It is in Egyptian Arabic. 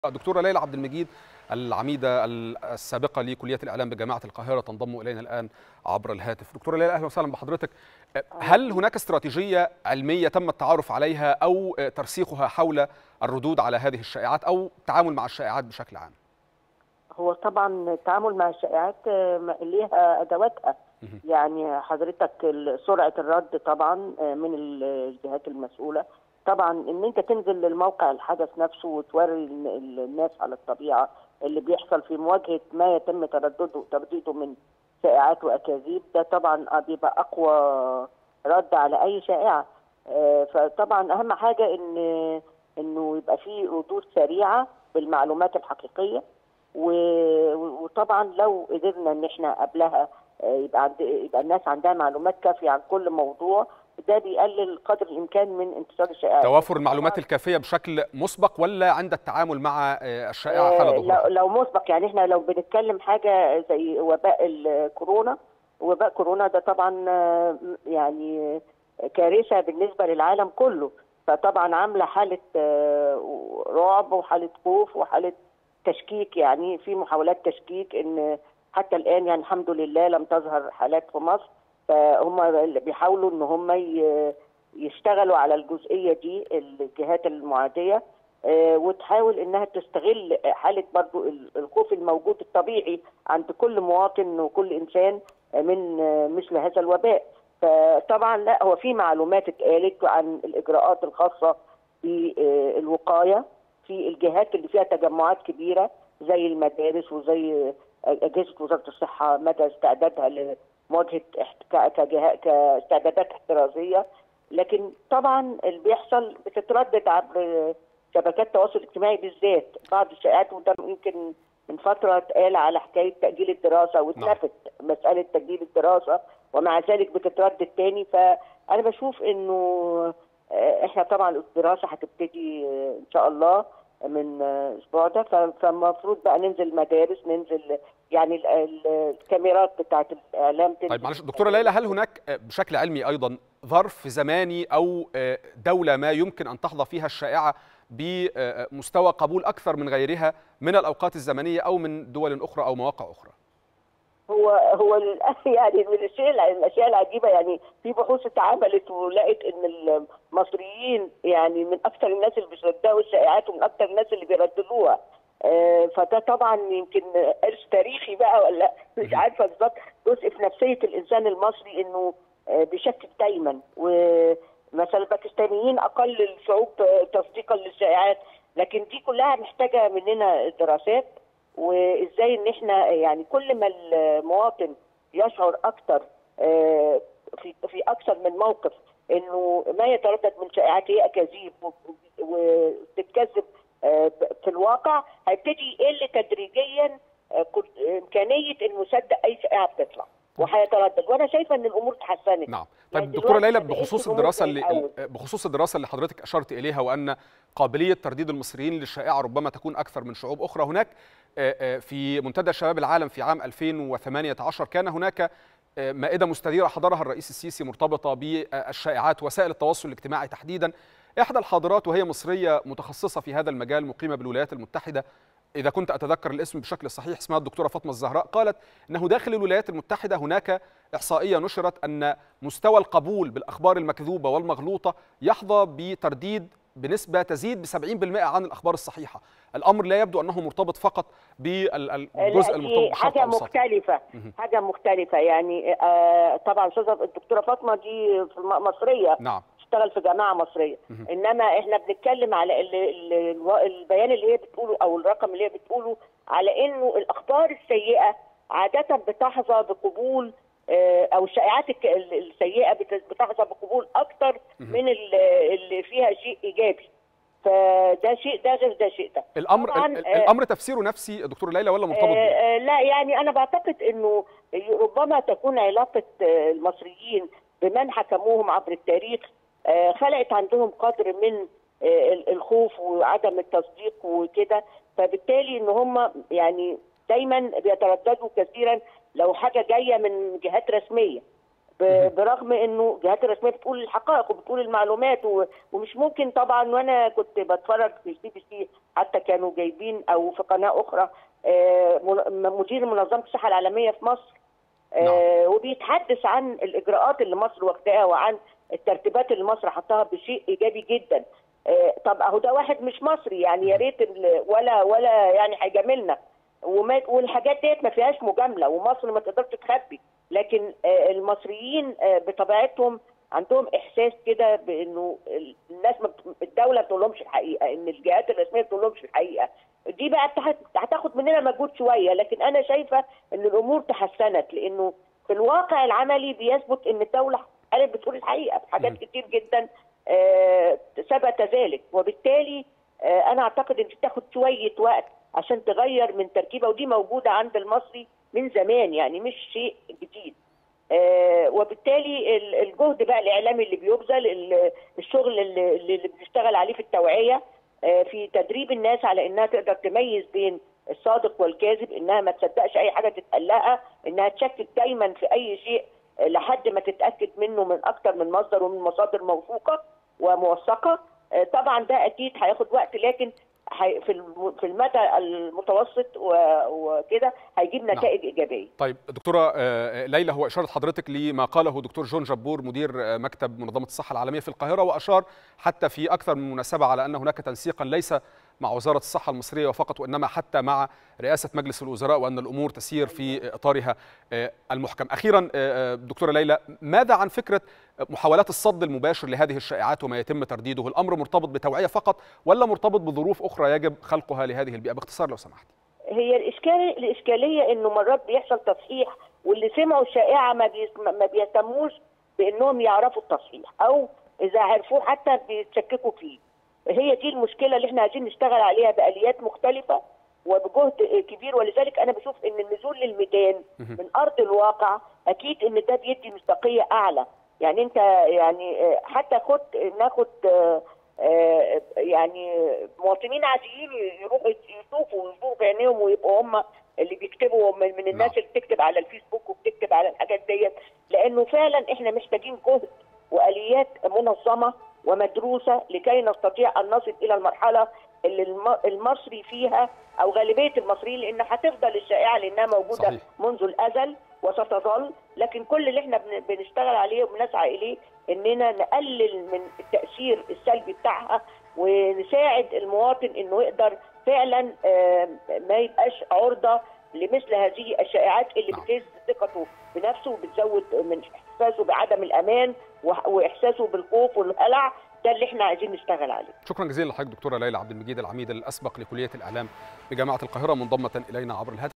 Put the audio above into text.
دكتورة ليلى عبد المجيد العميدة السابقة لكلية الإعلام بجامعة القاهرة تنضم إلينا الآن عبر الهاتف دكتورة ليلى أهلا وسهلا بحضرتك هل هناك استراتيجية علمية تم التعارف عليها أو ترسيخها حول الردود على هذه الشائعات أو التعامل مع الشائعات بشكل عام هو طبعا التعامل مع الشائعات ليها ادواتها يعني حضرتك سرعه الرد طبعا من الجهات المسؤوله طبعا ان انت تنزل للموقع الحدث نفسه وتوري الناس على الطبيعه اللي بيحصل في مواجهه ما يتم تردده ترديده من شائعات واكاذيب ده طبعا بيبقى اقوى رد على اي شائعه فطبعا اهم حاجه ان انه يبقى في ردود سريعه بالمعلومات الحقيقيه وطبعا لو قدرنا ان احنا قبلها يبقى عند يبقى الناس عندها معلومات كافيه عن كل موضوع ده بيقلل قدر الامكان من انتشار الشائعات توافر المعلومات الكافيه بشكل مسبق ولا عند التعامل مع الشائعه حاله ظهورها؟ لو مسبق يعني احنا لو بنتكلم حاجه زي وباء الكورونا وباء كورونا ده طبعا يعني كارثه بالنسبه للعالم كله فطبعا عامله حاله رعب وحاله خوف وحاله تشكيك يعني في محاولات تشكيك ان حتى الان يعني الحمد لله لم تظهر حالات في مصر فهم بيحاولوا ان هم يشتغلوا على الجزئيه دي الجهات المعاديه وتحاول انها تستغل حاله برضو الخوف الموجود الطبيعي عند كل مواطن وكل انسان من مثل هذا الوباء فطبعا لا هو في معلومات اتقالت عن الاجراءات الخاصه بالوقايه في الجهات اللي فيها تجمعات كبيره زي المدارس وزي اجهزه وزاره الصحه مدى استعدادها لمواجهه كاستعدادات احترازيه لكن طبعا اللي بيحصل بتتردد عبر شبكات التواصل الاجتماعي بالذات بعض الشائعات وده يمكن من فتره اتقال على حكايه تاجيل الدراسه واتلفت مساله تاجيل الدراسه ومع ذلك بتتردد تاني فانا بشوف انه احنا طبعا الدراسه هتبتدي ان شاء الله من الاسبوع ده فالمفروض بقى ننزل مدارس ننزل يعني الكاميرات بتاعت الاعلام طيب معلش دكتوره ليلى هل هناك بشكل علمي ايضا ظرف زماني او دوله ما يمكن ان تحظى فيها الشائعه بمستوى قبول اكثر من غيرها من الاوقات الزمنيه او من دول اخرى او مواقع اخرى؟ هو هو يعني من الشيء الاشياء العجيبه يعني في بحوث اتعملت ولقت ان المصريين يعني من اكثر الناس اللي بيصدقوا الشائعات ومن اكثر الناس اللي بيرددوها آه فده طبعا يمكن ارث تاريخي بقى ولا مش عارفه بالظبط جزء في نفسيه الانسان المصري انه آه بيشكك دايما ومثلا الباكستانيين اقل الشعوب تصديقا للشائعات لكن دي كلها محتاجه مننا دراسات وازاي ان احنا يعني كل ما المواطن يشعر اكثر في في اكثر من موقف انه ما يتردد من شائعات هي اكاذيب وتتكذب في الواقع هيبتدي يقل تدريجيا امكانيه انه يصدق اي شائعه بتطلع وهيتردد وانا شايفه ان الامور اتحسنت نعم طيب يعني دكتوره ليلى بخصوص الدراسه اللي بخصوص الدراسه اللي حضرتك اشرت اليها وان قابليه ترديد المصريين للشائعه ربما تكون اكثر من شعوب اخرى هناك في منتدى شباب العالم في عام 2018 كان هناك مائده مستديره حضرها الرئيس السيسي مرتبطه بالشائعات وسائل التواصل الاجتماعي تحديدا احدى الحاضرات وهي مصريه متخصصه في هذا المجال مقيمه بالولايات المتحده إذا كنت أتذكر الاسم بشكل صحيح اسمها الدكتورة فاطمة الزهراء قالت أنه داخل الولايات المتحدة هناك إحصائية نشرت أن مستوى القبول بالأخبار المكذوبة والمغلوطة يحظى بترديد بنسبة تزيد ب 70% عن الأخبار الصحيحة الأمر لا يبدو أنه مرتبط فقط بالجزء المرتبط حاجة مختلفة حاجة مختلفة يعني آه طبعا أستاذة الدكتورة فاطمة دي مصرية نعم اشتغل في جامعه مصريه مه. انما احنا بنتكلم على البيان اللي هي بتقوله او الرقم اللي هي بتقوله على انه الاخبار السيئه عاده بتحظى بقبول او الشائعات السيئه بتحظى بقبول اكتر من اللي فيها شيء ايجابي فده شيء ده غير ده شيء ده الامر الامر تفسيره نفسي دكتور ليلى ولا مرتبط بيه؟ لا يعني انا بعتقد انه ربما تكون علاقه المصريين بمن حكموهم عبر التاريخ خلقت عندهم قدر من الخوف وعدم التصديق وكده فبالتالي ان هم يعني دايما بيترددوا كثيرا لو حاجه جايه من جهات رسميه برغم انه الجهات الرسميه بتقول الحقائق وبتقول المعلومات ومش ممكن طبعا وانا كنت بتفرج في السي بي سي حتى كانوا جايبين او في قناه اخرى مدير منظمه الصحه العالميه في مصر نعم. وبيتحدث عن الاجراءات اللي مصر واخداها وعن الترتيبات اللي مصر حطها بشيء ايجابي جدا طب اهو ده واحد مش مصري يعني يا ريت ولا ولا يعني هيجاملنا والحاجات ديت ما فيهاش مجامله ومصر ما تقدرش تخبي لكن المصريين بطبيعتهم عندهم احساس كده بانه الناس الدوله ما بتقولهمش الحقيقه ان الجهات الرسميه ما بتقولهمش الحقيقه دي بقى هتاخد مننا مجهود شويه لكن انا شايفه ان الامور تحسنت لانه في الواقع العملي بيثبت ان الدوله قالت بتقول الحقيقه في حاجات كتير جدا ثبت ذلك وبالتالي انا اعتقد ان تاخد شويه وقت عشان تغير من تركيبه ودي موجوده عند المصري من زمان يعني مش شيء جديد آه وبالتالي الجهد بقى الاعلامي اللي بيبذل الشغل اللي, اللي بنشتغل عليه في التوعيه آه في تدريب الناس على انها تقدر تميز بين الصادق والكاذب انها ما تصدقش اي حاجه تتقلقها انها تشكك دايما في اي شيء لحد ما تتاكد منه من اكثر من مصدر ومن مصادر موثوقه وموثقه آه طبعا ده اكيد هياخد وقت لكن في في المدى المتوسط وكده هيجيب نتائج نعم. ايجابيه. طيب دكتوره ليلى هو اشاره حضرتك لما قاله دكتور جون جبور مدير مكتب منظمه الصحه العالميه في القاهره واشار حتى في اكثر من مناسبه على ان هناك تنسيقا ليس مع وزاره الصحه المصريه فقط وانما حتى مع رئاسه مجلس الوزراء وان الامور تسير في اطارها المحكم. اخيرا دكتوره ليلى ماذا عن فكره محاولات الصد المباشر لهذه الشائعات وما يتم ترديده؟ الامر مرتبط بتوعيه فقط ولا مرتبط بظروف اخرى يجب خلقها لهذه البيئه؟ باختصار لو سمحت. هي الاشكال الاشكاليه انه مرات بيحصل تصحيح واللي سمعوا الشائعه ما ما بيهتموش بانهم يعرفوا التصحيح او اذا عرفوه حتى بيتشككوا فيه. هي دي المشكله اللي احنا عايزين نشتغل عليها باليات مختلفه وبجهد كبير ولذلك انا بشوف ان النزول للميدان من ارض الواقع اكيد ان ده بيدي مصداقيه اعلى يعني انت يعني حتى خد ناخد يعني مواطنين عاديين يروحوا يشوفوا ويشوفوا بعينيهم ويبقوا هم اللي بيكتبوا من, من الناس اللي بتكتب على الفيسبوك وبتكتب على الحاجات ديت لانه فعلا احنا محتاجين جهد واليات منظمه ومدروسه لكي نستطيع ان نصل الى المرحله اللي المصري فيها او غالبيه المصريين لان هتفضل الشائعه لانها موجوده صحيح. منذ الازل وستظل لكن كل اللي احنا بنشتغل عليه وبنسعى اليه اننا نقلل من التاثير السلبي بتاعها ونساعد المواطن انه يقدر فعلا ما يبقاش عرضه لمثل هذه الشائعات اللي بتهز ثقته بنفسه وبتزود من احساسه بعدم الامان واحساسه بالخوف والهلع ده اللي احنا عايزين نشتغل عليه. شكرا جزيلا لحضرتك دكتوره ليلى عبد المجيد العميد الاسبق لكليه الاعلام بجامعه القاهره منضمه الينا عبر الهاتف.